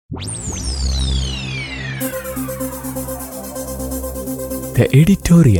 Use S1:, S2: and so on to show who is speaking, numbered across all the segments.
S1: The editorial.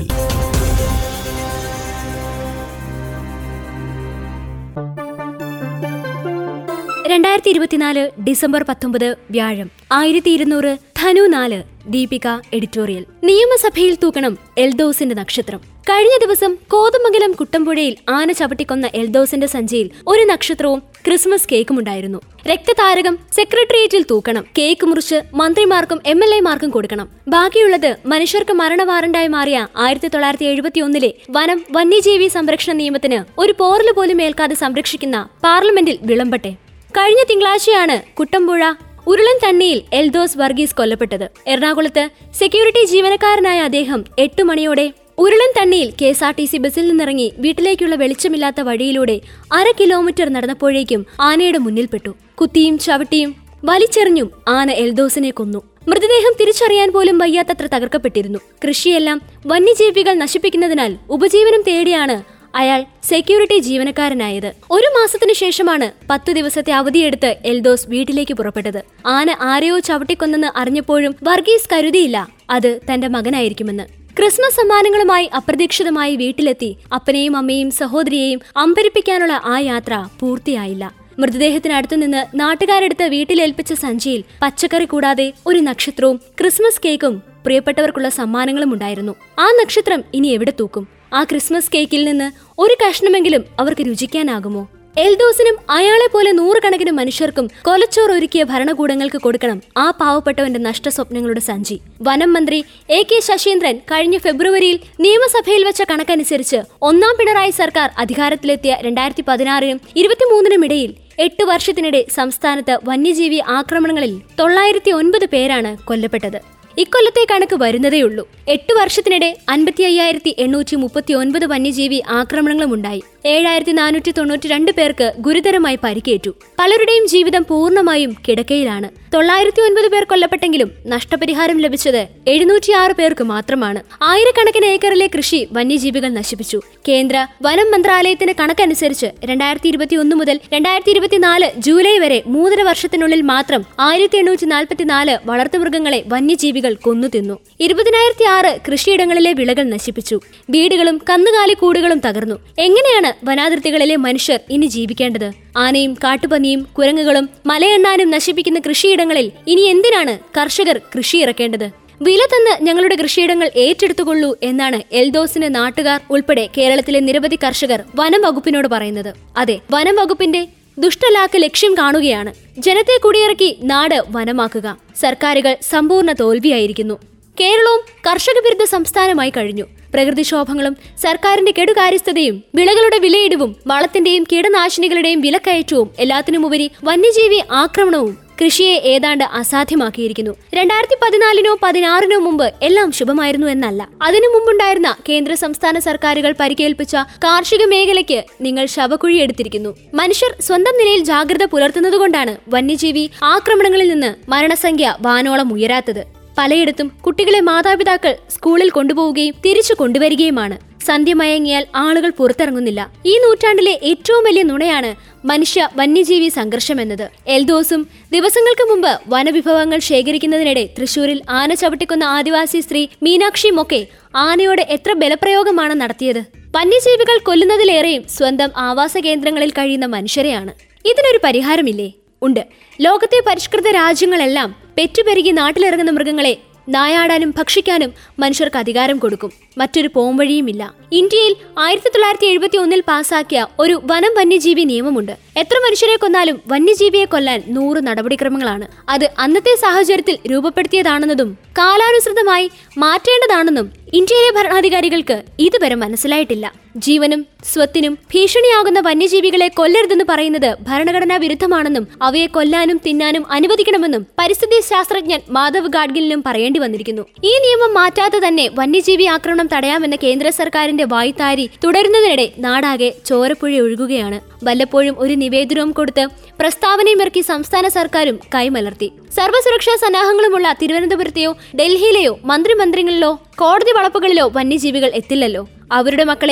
S2: രണ്ടായിരത്തി ഇരുപത്തിനാല് December പത്തൊമ്പത് വ്യാഴം ആയിരത്തി ഇരുന്നൂറ് ധനു നാല് ദീപിക എഡിറ്റോറിയൽ നിയമസഭയിൽ തൂക്കണം എൽദോസിന്റെ നക്ഷത്രം കഴിഞ്ഞ ദിവസം കോതമംഗലം കുട്ടമ്പുഴയിൽ ആന ചവിട്ടിക്കൊന്ന എൽദോസിന്റെ സഞ്ചിയിൽ ഒരു നക്ഷത്രവും ക്രിസ്മസ് കേക്കും ഉണ്ടായിരുന്നു രക്തതാരകം സെക്രട്ടേറിയറ്റിൽ തൂക്കണം കേക്ക് മുറിച്ച് മന്ത്രിമാർക്കും എം എൽ എമാർക്കും കൊടുക്കണം ബാക്കിയുള്ളത് മനുഷ്യർക്ക് മരണ വാറണ്ടായി മാറിയ ആയിരത്തി തൊള്ളായിരത്തി എഴുപത്തി ഒന്നിലെ വനം വന്യജീവി സംരക്ഷണ നിയമത്തിന് ഒരു പോറല് പോലും ഏൽക്കാതെ സംരക്ഷിക്കുന്ന പാർലമെന്റിൽ വിളമ്പട്ടെ കഴിഞ്ഞ തിങ്കളാഴ്ചയാണ് കുട്ടമ്പുഴ ഉരുളൻ തണ്ണിയിൽ എൽദോസ് വർഗീസ് കൊല്ലപ്പെട്ടത് എറണാകുളത്ത് സെക്യൂരിറ്റി ജീവനക്കാരനായ അദ്ദേഹം എട്ടു മണിയോടെ ഉരുളൻ തണ്ണിയിൽ K S R T C ബസ്സിൽ നിന്നിറങ്ങി വീട്ടിലേക്കുള്ള വെളിച്ചമില്ലാത്ത വഴിയിലൂടെ അര കിലോമീറ്റർ നടന്നപ്പോഴേക്കും ആനയുടെ മുന്നിൽപ്പെട്ടു കുത്തിയും ചവിട്ടിയും വലിച്ചെറിഞ്ഞും ആന എൽദോസിനെ കൊന്നു മൃതദേഹം തിരിച്ചറിയാൻ പോലും വയ്യാത്തത്ര തകർക്കപ്പെട്ടിരുന്നു കൃഷിയെല്ലാം വന്യജീവികൾ നശിപ്പിക്കുന്നതിനാൽ ഉപജീവനം തേടിയാണ് അയാൾ സെക്യൂരിറ്റി ജീവനക്കാരനായത് ഒരു മാസത്തിനു ശേഷമാണ് പത്തു ദിവസത്തെ അവധിയെടുത്ത് എൽദോസ് വീട്ടിലേക്ക് പുറപ്പെട്ടത് ആന ആരെയോ ചവിട്ടിക്കൊന്നെന്ന് അറിഞ്ഞപ്പോഴും വർഗീസ് കരുതിയില്ല അത് തന്റെ മകനായിരിക്കുമെന്ന് ക്രിസ്മസ് സമ്മാനങ്ങളുമായി അപ്രതീക്ഷിതമായി വീട്ടിലെത്തി അപ്പനെയും അമ്മയും സഹോദരിയെയും അമ്പരിപ്പിക്കാനുള്ള ആ യാത്ര പൂർത്തിയായില്ല മൃതദേഹത്തിനടുത്തു നിന്ന് നാട്ടുകാരെടുത്ത് വീട്ടിലേൽപ്പിച്ച സഞ്ചിയിൽ പച്ചക്കറി കൂടാതെ ഒരു നക്ഷത്രവും ക്രിസ്മസ് കേക്കും പ്രിയപ്പെട്ടവർക്കുള്ള സമ്മാനങ്ങളും ഉണ്ടായിരുന്നു ആ നക്ഷത്രം ഇനി എവിടെ തൂക്കും ആ ക്രിസ്മസ് കേക്കിൽ നിന്ന് ഒരു കഷ്ണമെങ്കിലും അവർക്ക് രുചിക്കാനാകുമോ എൽദോസിനും അയാളെ പോലെ നൂറുകണക്കിന് മനുഷ്യർക്കും കൊലച്ചോർ ഒരുക്കിയ ഭരണകൂടങ്ങൾക്ക് കൊടുക്കണം ആ പാവപ്പെട്ടവന്റെ നഷ്ടസ്വപ്നങ്ങളുടെ സഞ്ചി വനം മന്ത്രി എ കെ ശശീന്ദ്രൻ കഴിഞ്ഞ ഫെബ്രുവരിയിൽ നിയമസഭയിൽ വെച്ച കണക്കനുസരിച്ച് ഒന്നാം പിണറായി സർക്കാർ അധികാരത്തിലെത്തിയ രണ്ടായിരത്തി പതിനാറിനും ഇരുപത്തിമൂന്നിനും ഇടയിൽ എട്ട് വർഷത്തിനിടെ സംസ്ഥാനത്ത് വന്യജീവി ആക്രമണങ്ങളിൽ തൊള്ളായിരത്തി ഒൻപത് പേരാണ് കൊല്ലപ്പെട്ടത് ഇക്കൊല്ലത്തെ കണക്ക് വരുന്നതേയുള്ളൂ എട്ട് വർഷത്തിനിടെ അൻപത്തി അയ്യായിരത്തി എണ്ണൂറ്റി മുപ്പത്തി ഒൻപത് വന്യജീവി ആക്രമണങ്ങളും ഉണ്ടായി ഏഴായിരത്തി നാനൂറ്റി തൊണ്ണൂറ്റി രണ്ട് പേർക്ക് ഗുരുതരമായി പരിക്കേറ്റു പലരുടെയും ജീവിതം പൂർണ്ണമായും കിടക്കയിലാണ് തൊള്ളായിരത്തി ഒൻപത് പേർ കൊല്ലപ്പെട്ടെങ്കിലും നഷ്ടപരിഹാരം ലഭിച്ചത് എഴുന്നൂറ്റിയാറ് പേർക്ക് മാത്രമാണ് ആയിരക്കണക്കിന് ഏക്കറിലെ കൃഷി വന്യജീവികൾ നശിപ്പിച്ചു കേന്ദ്ര വനം മന്ത്രാലയത്തിന്റെ കണക്കനുസരിച്ച് രണ്ടായിരത്തി ഇരുപത്തി ഒന്ന് മുതൽ രണ്ടായിരത്തി ഇരുപത്തിനാല് ജൂലൈ വരെ മൂന്നര വർഷത്തിനുള്ളിൽ മാത്രം ആയിരത്തി എണ്ണൂറ്റി നാൽപ്പത്തിനാല് വളർത്തുമൃഗങ്ങളെ വന്യജീവികൾ കൊന്നു തിന്നു ഇരുപതിനായിരത്തി ആറ് കൃഷിയിടങ്ങളിലെ വിളകൾ നശിപ്പിച്ചു വീടുകളും കന്നുകാലി കൂടുകളും തകർന്നു എങ്ങനെയാണ് വനാതിർത്തികളിലെ മനുഷ്യർ ഇനി ജീവിക്കേണ്ടത് ആനയും കാട്ടുപന്നിയും കുരങ്ങുകളും മലയെണ്ണാനും നശിപ്പിക്കുന്ന കൃഷിയിടങ്ങളിൽ ഇനി എന്തിനാണ് കർഷകർ കൃഷി ഇറക്കേണ്ടത് വില തന്ന് ഞങ്ങളുടെ കൃഷിയിടങ്ങൾ ഏറ്റെടുത്തുകൊള്ളൂ എന്നാണ് എൽദോസിന് നാട്ടുകാർ ഉൾപ്പെടെ കേരളത്തിലെ നിരവധി കർഷകർ വനം വകുപ്പിനോട് പറയുന്നത് അതെ വനം വകുപ്പിന്റെ ദുഷ്ടലാക്ക് ലക്ഷ്യം കാണുകയാണ് ജനത്തെ കുടിയിറക്കി നാട് വനമാക്കുക സർക്കാരുകൾ സമ്പൂർണ്ണ തോൽവിയായിരിക്കുന്നു കേരളവും കർഷക വിരുദ്ധ സംസ്ഥാനമായി കഴിഞ്ഞു പ്രകൃതിക്ഷോഭങ്ങളും സർക്കാരിന്റെ കെടുകാര്യസ്ഥതയും വിളകളുടെ വിലയിടിവും വളത്തിന്റെയും കീടനാശിനികളുടെയും വിലക്കയറ്റവും എല്ലാത്തിനുമുപരി വന്യജീവി ആക്രമണവും കൃഷിയെ ഏതാണ്ട് അസാധ്യമാക്കിയിരിക്കുന്നു രണ്ടായിരത്തി പതിനാലിനോ പതിനാറിനോ മുമ്പ് എല്ലാം ശുഭമായിരുന്നു എന്നല്ല അതിനു മുമ്പുണ്ടായിരുന്ന കേന്ദ്ര സംസ്ഥാന സർക്കാരുകൾ പരിക്കേൽപ്പിച്ച കാർഷിക മേഖലയ്ക്ക് നിങ്ങൾ ശവക്കുഴി എടുത്തിരിക്കുന്നു മനുഷ്യർ സ്വന്തം നിലയിൽ ജാഗ്രത പുലർത്തുന്നതുകൊണ്ടാണ് വന്യജീവി ആക്രമണങ്ങളിൽ നിന്ന് മരണസംഖ്യ വാനോളം ഉയരാത്തത് പലയിടത്തും കുട്ടികളെ മാതാപിതാക്കൾ സ്കൂളിൽ കൊണ്ടുപോവുകയും തിരിച്ചു കൊണ്ടുവരികയുമാണ് സന്ധ്യ മയങ്ങിയാൽ ആളുകൾ പുറത്തിറങ്ങുന്നില്ല ഈ നൂറ്റാണ്ടിലെ ഏറ്റവും വലിയ നുണയാണ് മനുഷ്യ വന്യജീവി സംഘർഷം എന്നത് എൽദോസും ദിവസങ്ങൾക്ക് മുമ്പ് വനവിഭവങ്ങൾ ശേഖരിക്കുന്നതിനിടെ തൃശൂരിൽ ആന ചവിട്ടിക്കുന്ന ആദിവാസി സ്ത്രീ മീനാക്ഷിയുമൊക്കെ ആനയോട് എത്ര ബലപ്രയോഗമാണ് നടത്തിയത് വന്യജീവികൾ കൊല്ലുന്നതിലേറെയും സ്വന്തം ആവാസ കേന്ദ്രങ്ങളിൽ കഴിയുന്ന മനുഷ്യരെയാണ് ഇതിനൊരു പരിഹാരമില്ലേ ഉണ്ട് ലോകത്തെ പരിഷ്കൃത രാജ്യങ്ങളെല്ലാം പെറ്റുപെരുകി നാട്ടിലിറങ്ങുന്ന മൃഗങ്ങളെ നായാടാനും ഭക്ഷിക്കാനും മനുഷ്യർക്ക് അധികാരം കൊടുക്കും മറ്റൊരു പോംവഴിയുമില്ല ഇന്ത്യയിൽ ആയിരത്തി തൊള്ളായിരത്തി എഴുപത്തി ഒന്നിൽ പാസാക്കിയ ഒരു വനം വന്യജീവി നിയമമുണ്ട് എത്ര മനുഷ്യരെ കൊന്നാലും വന്യജീവിയെ കൊല്ലാൻ നൂറ് നടപടിക്രമങ്ങളാണ് അത് അന്നത്തെ സാഹചര്യത്തിൽ രൂപപ്പെടുത്തിയതാണെന്നതും കാലാനുസൃതമായി മാറ്റേണ്ടതാണെന്നും ഇന്ത്യയിലെ ഭരണാധികാരികൾക്ക് ഇതുവരെ മനസ്സിലായിട്ടില്ല ജീവനും സ്വത്തിനും ഭീഷണിയാകുന്ന വന്യജീവികളെ കൊല്ലരുതെന്ന് പറയുന്നത് ഭരണഘടനാ വിരുദ്ധമാണെന്നും അവയെ കൊല്ലാനും തിന്നാനും അനുവദിക്കണമെന്നും പരിസ്ഥിതി ശാസ്ത്രജ്ഞൻ മാധവ് ഗാഡ്ഗിലിനും പറയേണ്ടി വന്നിരിക്കുന്നു ഈ നിയമം മാറ്റാതെ തന്നെ വന്യജീവി ആക്രമണം തടയാമെന്ന കേന്ദ്ര സർക്കാരിന്റെ വായ്ത്താരി തുടരുന്നതിനിടെ നാടാകെ ചോരപ്പുഴ ഒഴുകുകയാണ് വല്ലപ്പോഴും ഒരു നിവേദനവും കൊടുത്ത് പ്രസ്താവനയും ഇറക്കി സംസ്ഥാന സർക്കാരും കൈമലർത്തി സർവ്വസുരക്ഷാ സന്നാഹങ്ങളുമുള്ള തിരുവനന്തപുരത്തെയോ ഡൽഹിയിലെയോ മന്ത്രിമന്ദിരങ്ങളിലോ കോടതി വളപ്പുകളിലോ വന്യജീവികൾ എത്തില്ലല്ലോ അവരുടെ മക്കളെ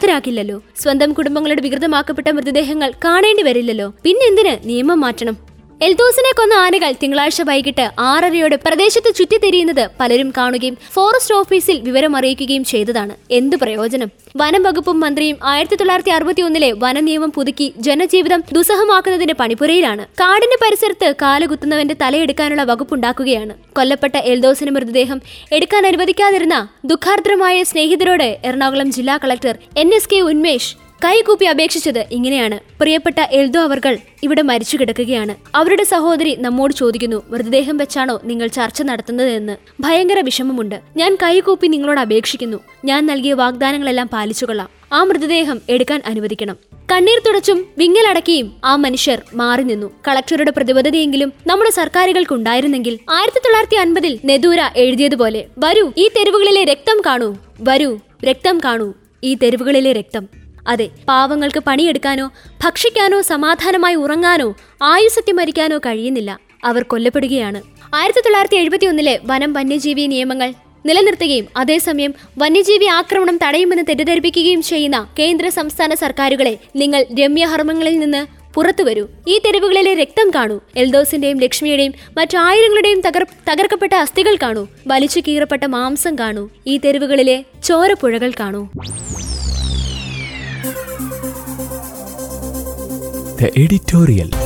S2: അനാഥരാക്കില്ലല്ലോ സ്വന്തം കുടുംബങ്ങളുടെ വികൃതമാക്കപ്പെട്ട മൃതദേഹങ്ങൾ കാണേണ്ടി വരില്ലല്ലോ പിന്നെന്തിന് നിയമം മാറ്റണം എൽദോസിനെ കൊന്ന ആനകൾ തിങ്കളാഴ്ച വൈകിട്ട് ആറരയോടെ പ്രദേശത്ത് ചുറ്റിത്തിരിയുന്നത് പലരും കാണുകയും ഫോറസ്റ്റ് ഓഫീസിൽ വിവരം അറിയിക്കുകയും ചെയ്തതാണ് എന്ത് പ്രയോജനം വനം വകുപ്പും മന്ത്രിയും ആയിരത്തി തൊള്ളായിരത്തി അറുപത്തി ഒന്നിലെ വനനിയമം പുതുക്കി ജനജീവിതം ദുസ്സഹമാക്കുന്നതിന്റെ പണിപ്പുരയിലാണ് കാടിന്റെ പരിസരത്ത് കാലുകുത്തുന്നവന്റെ തലയെടുക്കാനുള്ള വകുപ്പുണ്ടാക്കുകയാണ് കൊല്ലപ്പെട്ട എൽദോസിന്റെ മൃതദേഹം എടുക്കാൻ അനുവദിക്കാതിരുന്ന ദുഃഖാർദ്രമായ സ്നേഹിതരോട് എറണാകുളം ജില്ലാ collector N S K Unmesh കൈകൂപ്പി അപേക്ഷിച്ചത് ഇങ്ങനെയാണ് പ്രിയപ്പെട്ട എൽദോ അവർകൾ ഇവിടെ മരിച്ചു കിടക്കുകയാണ് അവരുടെ സഹോദരി നമ്മോട് ചോദിക്കുന്നു മൃതദേഹം വെച്ചാണോ നിങ്ങൾ ചർച്ച നടത്തുന്നതെന്ന് ഭയങ്കര വിഷമമുണ്ട് ഞാൻ കൈകൂപ്പി നിങ്ങളോട് അപേക്ഷിക്കുന്നു ഞാൻ നൽകിയ വാഗ്ദാനങ്ങളെല്ലാം പാലിച്ചുകൊള്ളാം ആ മൃതദേഹം എടുക്കാൻ അനുവദിക്കണം കണ്ണീർ തുടച്ചും വിങ്ങലടക്കിയും ആ മനുഷ്യർ മാറി നിന്നു കളക്ടറുടെ പ്രതിബദ്ധതയെങ്കിലും നമ്മുടെ സർക്കാരുകൾക്കുണ്ടായിരുന്നെങ്കിൽ ആയിരത്തി തൊള്ളായിരത്തി അൻപതിൽ നെദൂര എഴുതിയതുപോലെ വരൂ ഈ തെരുവുകളിലെ രക്തം കാണൂ വരൂ രക്തം കാണൂ ഈ തെരുവുകളിലെ രക്തം അതെ പാവങ്ങൾക്ക് പണിയെടുക്കാനോ ഭക്ഷിക്കാനോ സമാധാനമായി ഉറങ്ങാനോ ആയുസത്യം മരിക്കാനോ കഴിയുന്നില്ല അവർ കൊല്ലപ്പെടുകയാണ് ആയിരത്തി തൊള്ളായിരത്തി എഴുപത്തി ഒന്നിലെ വനം വന്യജീവി നിയമങ്ങൾ നിലനിർത്തുകയും അതേസമയം വന്യജീവി ആക്രമണം തടയുമെന്ന് തെറ്റിദ്ധരിപ്പിക്കുകയും ചെയ്യുന്ന കേന്ദ്ര സംസ്ഥാന സർക്കാരുകളെ നിങ്ങൾ രമ്യഹർമ്മങ്ങളിൽ നിന്ന് പുറത്തു വരൂ ഈ തെരുവുകളിലെ രക്തം കാണൂ എൽദോസിന്റെയും ലക്ഷ്മിയുടെയും മറ്റായിരങ്ങളുടെയും തകർ തകർക്കപ്പെട്ട അസ്ഥികൾ കാണൂ വലിച്ചു കീറപ്പെട്ട മാംസം കാണൂ ഈ തെരുവുകളിലെ ചോരപ്പുഴകൾ കാണൂ
S1: The editorial.